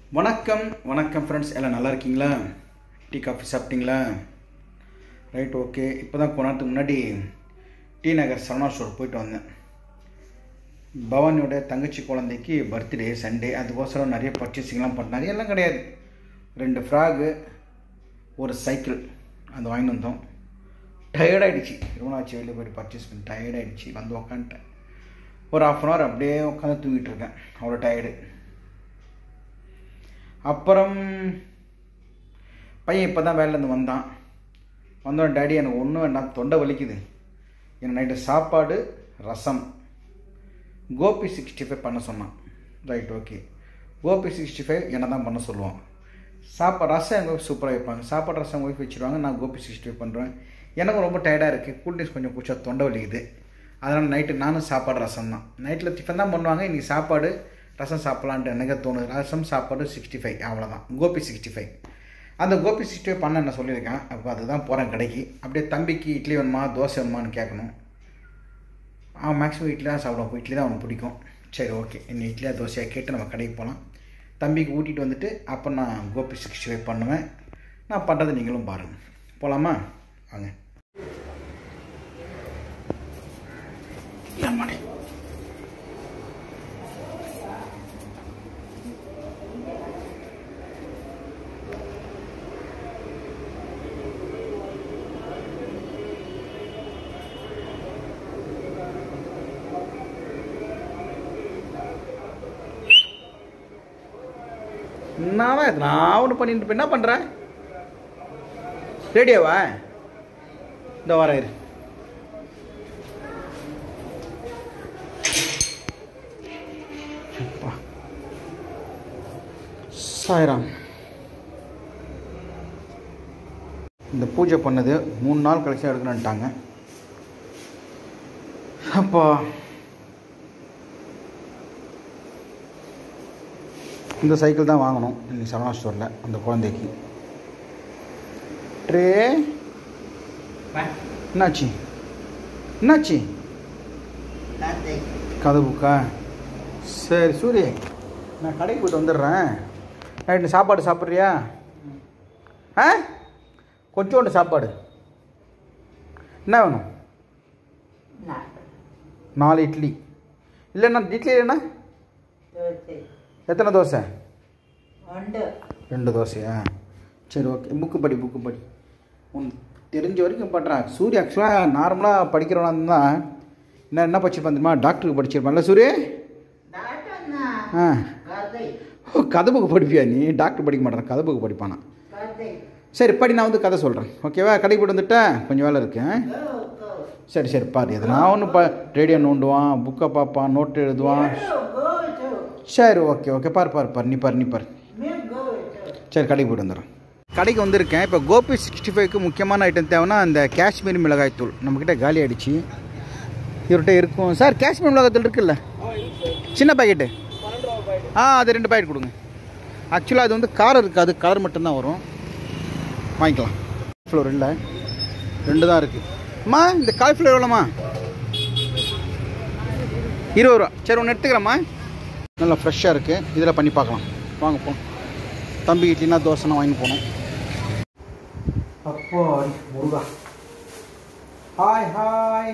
வணக்கம் வணக்கம் ஃப்ரெண்ட்ஸ் எல்லாம் நல்லா இருக்கீங்களா டீ காஃபி சாப்பிட்டீங்களா ரைட் ஓகே இப்போ தான் கொஞ்ச நேரத்துக்கு முன்னாடி டி நகர் சரவணா ஸ்டோர் போயிட்டு வந்தேன் பவானியோட தங்கச்சி குழந்தைக்கு பர்த்டே சண்டே அதுக்கோசரம் நிறைய பர்ச்சேசிங்லாம் பண்ண நிறையெல்லாம் கிடையாது ரெண்டு ஃப்ராகு ஒரு சைக்கிள் அது வாங்கிட்டு வந்தோம் டயர்டாயிடுச்சு ரொம்ப நாச்சு வெளியே போய்ட்டு பர்ச்சேஸ் பண்ணி டயர்டாயிடுச்சு வந்து உக்காந்துட்டேன் ஒரு ஆஃப் அன் ஹவர் அப்படியே உட்காந்து தூங்கிட்டு இருக்கேன் அவ்வளோ டயர்டு அப்புறம் பையன் இப்போ தான் வேலையிலேருந்து வந்தான் வந்தோடனே டேடி எனக்கு ஒன்றும் வேண்டாம் தொண்டை வலிக்குது எனக்கு நைட்டு சாப்பாடு ரசம் கோபி சிக்ஸ்டி ஃபைவ் பண்ண சொன்னான் right okay gobi sixty five என்ன தான் பண்ண சொல்லுவான் சாப்பாடு ரசம் எங்கள் ஒய்ஃப் சூப்பராக வைப்பாங்க சாப்பாடு ரசம் ஒய்ஃப் வச்சுருவாங்க நான் கோபி சிக்ஸ்டி ஃபைவ் பண்ணுறேன் எனக்கும் ரொம்ப டயர்டாக இருக்குது கூல் ட்ரிங்க்ஸ் கொஞ்சம் குடிச்சா தொண்டை வலிக்குது அதனால் நைட்டு நானும் சாப்பாடு ரசம் தான் நைட்டில் டிஃபன் தான் பண்ணுவாங்க இன்றைக்கி சாப்பாடு ரசம் சாப்பிட்லான்ட்டு எனக்கு தோணுது ரசம் சாப்பாடு சிக்ஸ்டி ஃபைவ் அவ்வளோதான் கோபி சிக்ஸ்டி ஃபைவ் அந்த கோபி சிக்ஸ்டி ஃபைவ் பண்ண நான் சொல்லியிருக்கேன் அப்போ அதுதான் போகிறேன் கடைக்கு அப்படியே தம்பிக்கு இட்லி வேணுமா தோசை வேணுமான்னு கேட்கணும் அவன் மேக்ஸிமம் இட்லி தான் சாப்பிடுவான் இட்லி தான் அவனுக்கு பிடிக்கும் சரி ஓகே இன்னும் இட்லியாக தோசையாக கேட்டு நம்ம கடைக்கு போகலாம் தம்பிக்கு ஊட்டிகிட்டு வந்துட்டு அப்போ நான் கோபி சிக்ஸ்டி ஃபைவ் பண்ணுவேன் நான் பண்ணுறது நீங்களும் பாருங்கள் போகலாமா வாங்க எம்மாடி. என்னவா இது? நான் ஒன்று பண்ணிட்டு இருப்பேன். என்ன பண்ணுற ரேடியோவா இந்த வர இரு அப்பா. சாய்ராம் இந்த பூஜை பண்ணது மூணு நாள் கழிச்சு எடுக்கணுன்ட்டாங்க அப்பா இந்த சைக்கிள் தான் வாங்கணும் இன்னைக்கு சரவணா ஸ்டோரில் அந்த குழந்தைக்கு ட்ரே என்னாச்சு என்னாச்சு கதை புக்கா சரி சூரிய நான் கடைக்கு போயிட்டு வந்துடுறேன் நைட்டு சாப்பாடு சாப்பிட்றியா ஆ கொஞ்சோண்டு சாப்பாடு என்ன வேணும் நாலு இட்லி இல்லைண்ணா இட்லி இல்லைண்ணா எத்தனை தோசை ரெண்டு தோசையா சரி ஓகே புக்கு படி புக்கு படி உன் தெரிஞ்ச வரைக்கும் பண்ணுறேன் சூரிய ஆக்சுவலாக நார்மலாக படிக்கிறவனா தான் என்ன என்ன படிச்சிருப்பான் தெரியுமா டாக்டருக்கு படிச்சிருப்பான்ல சூரிய ஆ ஓ கதை புக்கு படிப்பியா நீ டாக்டர் படிக்க மாட்டேன் கதை புக்கு படிப்பானா சரி படி நான் வந்து கதை சொல்கிறேன் ஓகேவா கடைக்கு போட்டு வந்துட்டேன் கொஞ்சம் வேலை இருக்கு ஆ? சரி சரி பாரு எதனா ஒன்று பா ரேடியோ நோண்டுவான் புக்கை பார்ப்பான் நோட்டு எழுதுவான் சரி ஓகே ஓகே பாரு பாரு பாரு நீ பாரு நீ பாரு சரி கடைக்கு போய்ட்டு வந்துடுறேன் கடைக்கு வந்திருக்கேன் இப்போ கோபி சிக்ஸ்டி ஃபைவ்க்கு முக்கியமான ஐட்டம் தேவைன்னா அந்த காஷ்மீரி மிளகாய் தூள் நம்மக்கிட்ட காலி ஆயிடுச்சு இவர்கிட்ட இருக்கும் சார் காஷ்மீர் மிளகாய் தூள் இருக்குல்ல சின்ன பாக்கெட்டு ஆ அது ரெண்டு பாக்கெட் கொடுங்க ஆக்சுவலாக அது வந்து காரம் இருக்காது கலர் மட்டும்தான் வரும் வாங்கிக்கலாம் ஃப்ளோர் இல்லை ரெண்டு தான் இருக்குது அம்மா இந்த காலிஃப்ளவர் எவ்வளோம்மா இருபது ரூபா சரி ஒன்று எடுத்துக்கிறேம்மா நல்லா ஃப்ரெஷ்ஷாக இருக்குது இதில் பண்ணி பார்க்கலாம் வாங்க போ தம்பி இட்லினா தோசைனா வாங்கி போகணும் அப்போ முருகா ஹாய் ஹாய்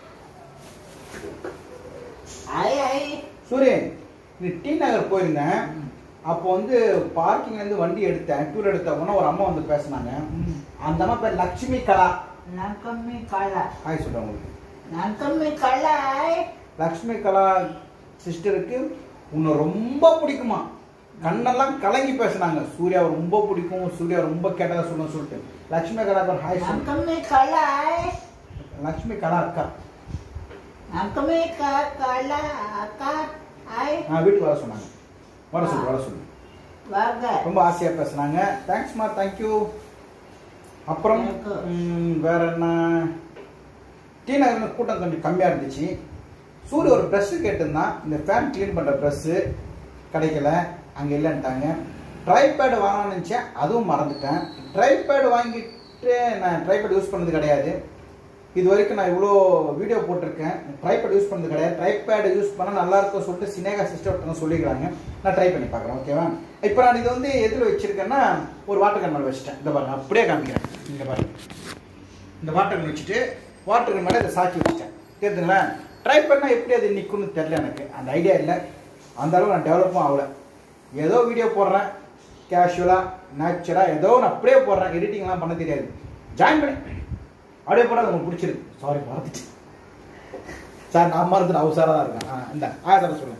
சூரியன் நீ டி நகர் போயிருந்தேன் அப்போ வந்து பார்க்கிங்லேருந்து வண்டி எடுத்தேன் டூர் எடுத்த உடனே ஒரு அம்மா வந்து பேசுனாங்க அந்த அம்மா பேர் லக்ஷ்மி கலா நங்கம்மி கலா ஹாய் சொல்கிறேன் உங்களுக்கு நங்கம்மி கலாய் லக்ஷ்மி கலா சிஸ்டருக்கு உன்னை ரொம்ப பிடிக்குமா கண்ணெல்லாம் கலங்கி பேசுனாங்க சூர்யாவை ரொம்ப பிடிக்கும் சூர்யா ரொம்ப கேட்டதா சொல்லணும் சொல்லிட்டு லக்ஷ்மி கலா பேர் ஹாய் சொல்லு நங்கம்மி கலாய் லக்ஷ்மி கலா அக்கா நங்கம்மி க- கலா அக்கா ஐ ஆ வீட்டுக்கு வர சொன்னாங்க வர சொல்லு வர சொல்லு வாங்க ரொம்ப ஆசையா பேசுனாங்க தேங்க்ஸ்மா தேங்க்யூ அப்புறம் எனக்கு. ம், வேற என்ன டி நகர்ல கூட்டம் கொஞ்சம் கம்மியா இருந்துச்சு சூரிய ஒரு ப்ரெஸ் கேட்டிருந்தான் இந்த ஃபேன் க்ளீன் பண்ற ப்ரெஸ் கிடைக்கல அங்க இல்லைன்ட்டாங்க ட்ரைபேடு வாங்கணும்னு நினச்சேன் அதுவும் மறந்துட்டேன் ட்ரைபேடு வாங்கிட்டு நான் ட்ரைபேட் யூஸ் பண்ணது கிடையாது இது வரைக்கும் நான் இவ்வளோ வீடியோ போட்டிருக்கேன் ட்ரைபேட் யூஸ் பண்ணது கிடையாது ட்ரைபேட் யூஸ் பண்ணால் நல்லா இருக்கும் சொல்லிட்டு சினேகா சிஸ்டர் ஒருத்தவங்க சொல்லிக்கிறாங்க நான் ட்ரை பண்ணி பார்க்குறேன் ஓகேவா இப்போ நான் இது வந்து எதில் வச்சிருக்கேன்னா ஒரு வாட்டர் கேன் மேலே வச்சுட்டேன் இந்த பாருங்க அப்படியே காமிக்கிறேன் இங்கே பாருங்க இந்த வாட்டர் கேன் வச்சுட்டு வாட்டர் கேன் மேலே இதை சாக்கி வச்சுட்டேன் தெரியுதுங்களா ட்ரை பண்ணால் எப்படி அது நிற்கும்னு தெரியல எனக்கு அந்த ஐடியா இல்லை அந்த அளவு நான் டெவலப்பும் ஆகல ஏதோ வீடியோ போடுறேன் கேஷுவலாக நேச்சுரலாக ஏதோ நான் அப்படியே போடுறேன் எடிட்டிங்லாம் பண்ண தெரியாது ஜாயின் பண்ணி அப்படியே போட உங்களுக்கு பிடிச்சிருக்கு சாரி மறந்துட்டு சார் நான் மறந்துட்டு அவசரம் தான் இருக்கேன் ஆ இந்த ஆ சார் சொல்லுங்க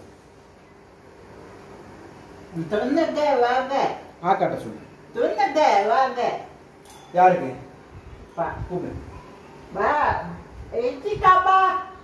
துணுக்க வாங்க ஆ காட்ட சொல்லுங்க துணுக்க வாங்க யாருக்கு பா கூப்பிடு பா இச்சிக்கா பா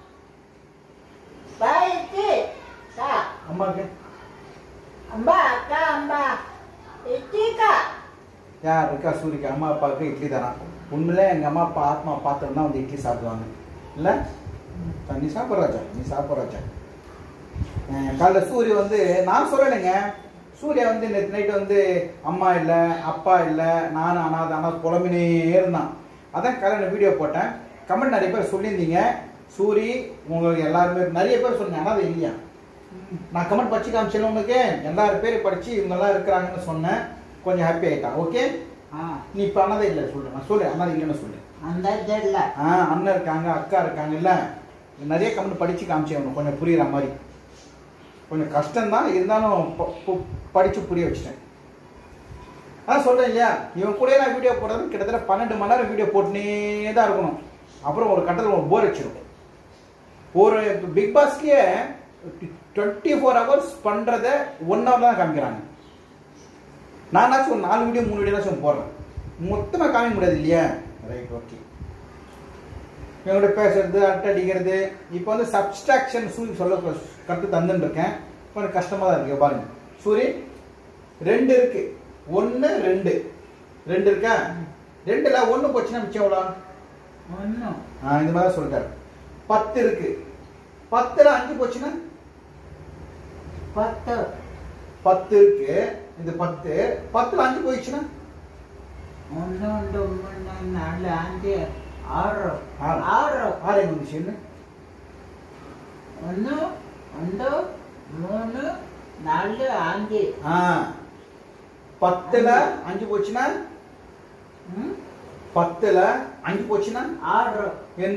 பா இச்சி கா அம்மாவுக்கு அம்பா அக்கா அம்பா இச்சிக்கா யார் இருக்கா சூரிக்கு அம்மா அப்பாவுக்கு இட்லி தரான் உண்மையிலே எங்கள் அம்மா அப்பா ஆத்மா பார்த்தோம்னா வந்து இட்லி சாப்பிடுவாங்க இல்லை நீ சாப்பிட்றாச்சா நீ சாப்பிட்றாச்சா காலைல சூரிய வந்து நான் சொல்லலைங்க சூர்யா வந்து நேற்று நைட்டு வந்து அம்மா இல்லை அப்பா இல்லை நானும் அனாத அனாத புலம்பினே இருந்தான் அதான் காலையில் வீடியோ போட்டேன் கமெண்ட் நிறைய பேர் சொல்லியிருந்தீங்க சூரி உங்களுக்கு எல்லாருமே நிறைய பேர் சொன்னீங்க அனாதை இல்லையா நான் கமெண்ட் படிச்சு காமிச்சேன் உங்களுக்கு எல்லாரும் பேர் படிச்சு இவங்கெல்லாம் இருக்கிறாங்கன்னு சொன்னேன் கொஞ்சம் ஹாப்பி ஆயிட்டான் ஓகே ஆ நீ இப்போ அனாதை இல்லை சொல்லு நான் சொல்லு அனாதை இல்லைன்னு சொல்லு அந்த தெரியல ஆ அண்ணன் இருக்காங்க அக்கா இருக்காங்க இல்ல நிறைய கமெண்ட் படிச்சு காமிச்சேன் உனக்கு கொஞ்சம் புரியுற மாதிரி கொஞ்சம் கஷ்டம்தான் இருந்தாலும் ப- பு- படிச்சு புரிய வச்சுட்டேன் அதான் சொல்றேன் இல்லையா இவன் கூட நான் வீடியோ போடுறது கிட்டத்தட்ட பன்னெண்டு மணி நேரம் வீடியோ போட்டுனே தான் இருக்கணும் அப்புறம் ஒரு கட்டத்தில் ஒரு போர் அடிச்சிடும் ஒரு பிக் பாஸ்க்கே டுவெண்ட்டி ஃபோர் ஹவர்ஸ் பண்ணுறத ஒன் ஹவர் தான் காமிக்கிறாங்க நானாச்சும் ஒரு நாலு வீடியோ மூணு வீடியோனாச்சும் போடுறேன் மொத்தமாக காமிக்க முடியாது இல்லையா ரைட் ஓகே இவங்கள்ட்ட பேசுறது அட்டை அடிக்கிறது இப்போ வந்து சப்ஸ்ட்ராக்ஷன் சூரி சொல்ல கற்று தந்துன்னு இருக்கேன் கொஞ்சம் கஷ்டமாக தான் இருக்கு பாருங்க சூரி ரெண்டு இருக்கு ஒன்று ரெண்டு ரெண்டு இருக்கா ரெண்டுல ஒன்று போச்சுன்னா மிச்சம் எவ்வளோ ஒன்றும் ஆ இந்த மாதிரி தான் சொல்லிட்டாரு பத்து இருக்கு பத்துல அஞ்சு போச்சுன்னா பத்து பத்து இருக்கு இது பத்து பத்துல அஞ்சு போயிடுச்சுன்னா ஒன்று ரெண்டு மூணு நாலு அஞ்சு ஆறு ஆறு. ஆறு ஆறு எங்க வந்துச்சு என்ன ஒன்று ரெண்டு மூணு நாலு அஞ்சு ஆ பத்துல அஞ்சு போச்சுன்னா ம் பத்துல அஞ்சு போச்சுன்னா ஆறு என்ன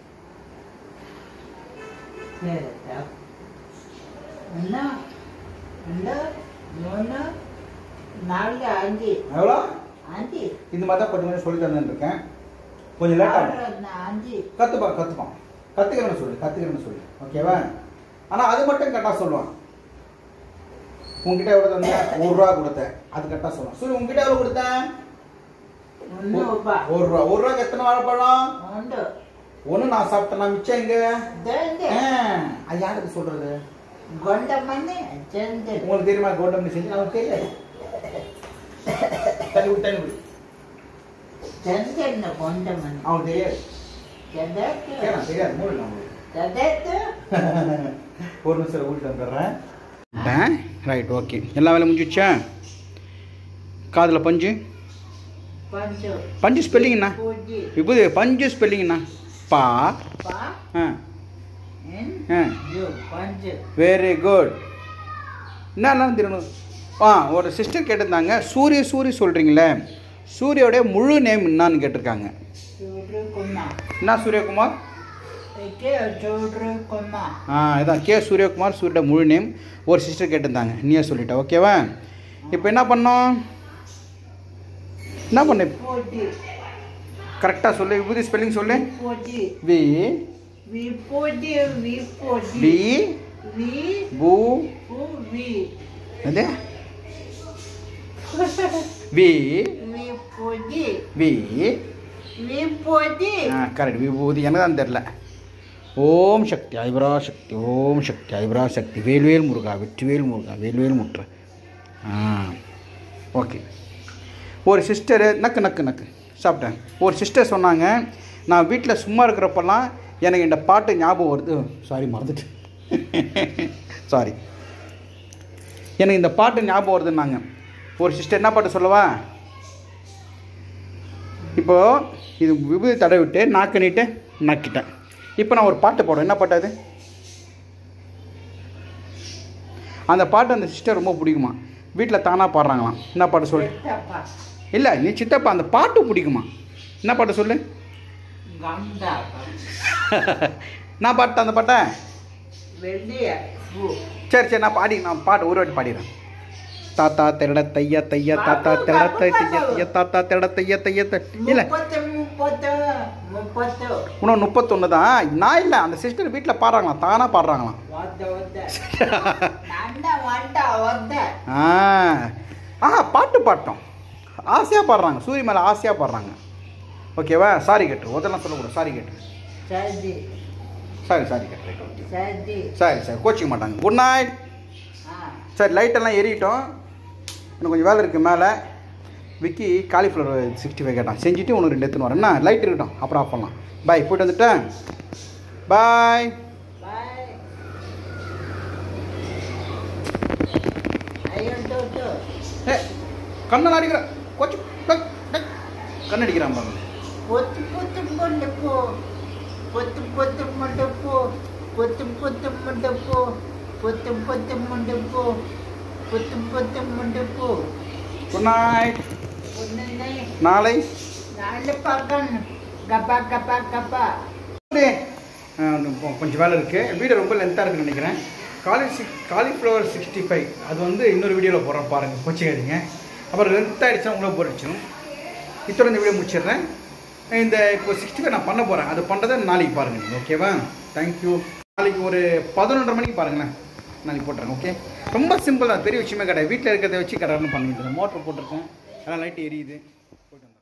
சரி சார் ஒன்று ரெண்டு மூணு நாலு அஞ்சு எவ்வளோ அஞ்சு இந்த மாதிரி தான் கொஞ்சம் கொஞ்சம் சொல்லி தந்துட்டு இருக்கேன் கொஞ்சம் லேட் ஆகும் ஆறு அஞ்சு கத்துப்பான் கத்துப்பான் கத்துக்கிறேன்னு சொல்லு கத்துக்கிறேன்னு சொல்லு ஓகேவா ஆனா அது மட்டும் கரெக்டா சொல்லுவான் உன்கிட்ட எவ்வளவு தந்தேன் ஒரு ரூபா கொடுத்தேன் அது கரெக்டா சொல்லுவான் சொல்லு உன்கிட்ட எவ்வளவு கொடுத்தேன் ஒன்று ரூபா ஒரு ரூபா ஒரு ரூபாய்க்கு எத்தனை வாழைப்பழம் ஒன்று ஒண்ணு நான் சாப்பிட்டேன் மிச்சம் எங்க ரெண்டு ஆ, அது யாருக்கு சொல்றது கொண்டமணி ரெண்டு உங்களுக்கு தெரியுமா கவுண்டமணி செஞ்சு நமக்கு தெரியாது தண்ணி விட்டு தண்ணி விடு ரெண்டு கொண்டமணி அவனுக்கு தெரியாது ஜெதத்து கேட்கலாம் தெரியாது மூணு நம்மளுக்கு ஜெதத்து ஒரு நிமிஷம் வீட்டு வந்துடுறேன் ரைட் ஓகே எல்லா வேலையும் முடிஞ்சிச்சா காதில் பஞ்சு பஞ்சு பஞ்சு ஸ்பெல்லிங்கண்ணா பூஜி விபூதி பஞ்சு ஸ்பெல்லிங்கண்ணா பா பா ஆ என் ஆ ஜு பஞ்சு வெரி குட் என்ன தெரியணும் ஆ ஒரு சிஸ்டர் கேட்டிருந்தாங்க சூரிய சூரி சொல்கிறீங்களே சூரியோடைய முழு நேம் என்னான்னு கேட்டிருக்காங்க சூடு குமா என்ன சூரியகுமார் இக்கே சூடு குமா ஆ இதான் கே சூரியகுமார் சூரியோட முழு நேம் ஒரு சிஸ்டர் கேட்டிருந்தாங்க நீயே சொல்லிட்ட ஓகேவா இப்போ என்ன பண்ணோம் என்ன பண்ண பூஜி கரெக்டாக சொல்லு விபூதி ஸ்பெல்லிங் சொல்லு பூஜி வி வி பூஜி வி பூஜி டி வி பூ பூ வி அது வி வி பூஜி வி வி பூஜி ஆ கரெக்ட் விபூதி எனக்கு தான் தெரில ஓம் சக்தி ஐபரா சக்தி ஓம் சக்தி ஐபரா சக்தி வேல்வேல் முருகா வெற்றிவேல் முருகா வேல்வேல் முற்ற ஆ ஓகே ஒரு சிஸ்டரு நக்கு நக்கு நக்கு சாப்பிட்டேன் ஒரு சிஸ்டர் சொன்னாங்க நான் வீட்டில் சும்மா இருக்கிறப்பெல்லாம் எனக்கு இந்த பாட்டு ஞாபகம் வருது சாரி மறந்துட்டு சாரி எனக்கு இந்த பாட்டு ஞாபகம் வருதுன்னாங்க ஒரு சிஸ்டர் என்ன பாட்டு சொல்லவா இப்போது இது விபூதி தடவை விட்டு நாக்கு நீட்டு நக்கிட்டேன் இப்போ நான் ஒரு பாட்டு போடுறேன் என்ன பாட்டு அது அந்த பாட்டு அந்த சிஸ்டர் ரொம்ப பிடிக்குமா வீட்டில் தானாக பாடுறாங்களாம் என்ன பாட்டு சொல்லு சித்தப்பா இல்லை நீ சித்தப்பா அந்த பாட்டு பிடிக்குமா என்ன பாட்டு சொல்லு கந்தா நான் பாட்டு அந்த பாட்டை வெளிய பூ சரி சரி நான் பாடி நான் பாட்டு ஒரு வாட்டி பாடிடுறேன் தாத்தா தெரட தையா தையா தாத்தா தெரட தைய தைய தாத்தா தெரட தைய தைய தை இல்லை முப்பத்து முப்பத்து முப்பத்து இன்னும் முப்பத்தொன்று தான் நான் இல்லை அந்த சிஸ்டர் வீட்டில் பாடுறாங்களாம் தானாக பாடுறாங்களாம் வந்த வந்த நன்னா வந்த வந்த ஆ ஆஹா பாட்டு பாட்டோம் ஆசையாக பாடுறாங்க சூரிய மேலே ஆசையாக பாடுறாங்க ஓகேவா சாரி கேட்டு அதெல்லாம் சொல்லக்கூடாது சாரி கேட்டு சரி சாரி சாரி கேட்டு ரைட் ஓகே சரி சரி சரி கோச்சிக்க மாட்டாங்க குட் நைட் ஆ சரி லைட்டெல்லாம் எரியட்டும் இன்னும் கொஞ்சம் வேலை இருக்குது மேலே விக்கி காலிஃப்ளவர் சிக்ஸ்டி ஃபைவ் கேட்டான் செஞ்சுட்டு ஒன்று ரெண்டு எடுத்துன்னு வரேன் என்ன லைட் இருக்கட்டும் அப்புறம் ஆஃப் பண்ணலாம் பாய் போயிட்டு வந்துட்டேன் பாய் பாய் ஐயோ டோட்டோ ஏ கண்ணெல்லாம் அடிக்கிற கோச்சு கண்ணடிக்கிறான் பாருங்க பொத்து பொத்து கொண்டு போ பொத்து பொத்து கொண்டு போ பொத்து பொத்து கொண்டு போ பொத்து பொத்து கொண்டு போ பொத்து பொத்து கொண்டு போ குட் நைட் ஒன்று நாளை நாலு பக்கம் கப்பா கப்பா கப்பா அப்படியே, அஹ், கொ- கொஞ்சம் வேலை இருக்குது வீடியோ ரொம்ப லென்த்தாக இருக்குன்னு நினைக்கிறேன் காலி சிக் காலிஃப்ளவர் சிக்ஸ்டி ஃபைவ் அது வந்து இன்னொரு வீடியோவில் போடுறேன் பாருங்கள் கோச்சிக்காதீங்க அப்புறம் லென்த் ஆகிடுச்சுன்னா உங்களை போரிச்சிடும் இத்தோட இந்த வீடியோ முடிச்சிடுறேன் இந்த இப்போ சிக்ஸ்டி ஃபைவ் நான் பண்ண போகிறேன் அது பண்ணுறதை நாளைக்கு பாருங்கள் நீங்கள் ஓகேவா தேங்க்யூ நாளைக்கு ஒரு பதினொன்றரை மணிக்கு பாருங்களேன் நாளைக்கு போட்டுறேன் ஓகே ரொம்ப சிம்பிள் தான் பெரிய விஷயமே கிடையாது வீட்டில் இருக்கிறத வச்சு கடற்கரை பண்ணிட்டு மோட்டர் போட்டிருக்கேன் அதெல்லாம் லைட் எரியுது போயிட்டு வந்துடுறேன்.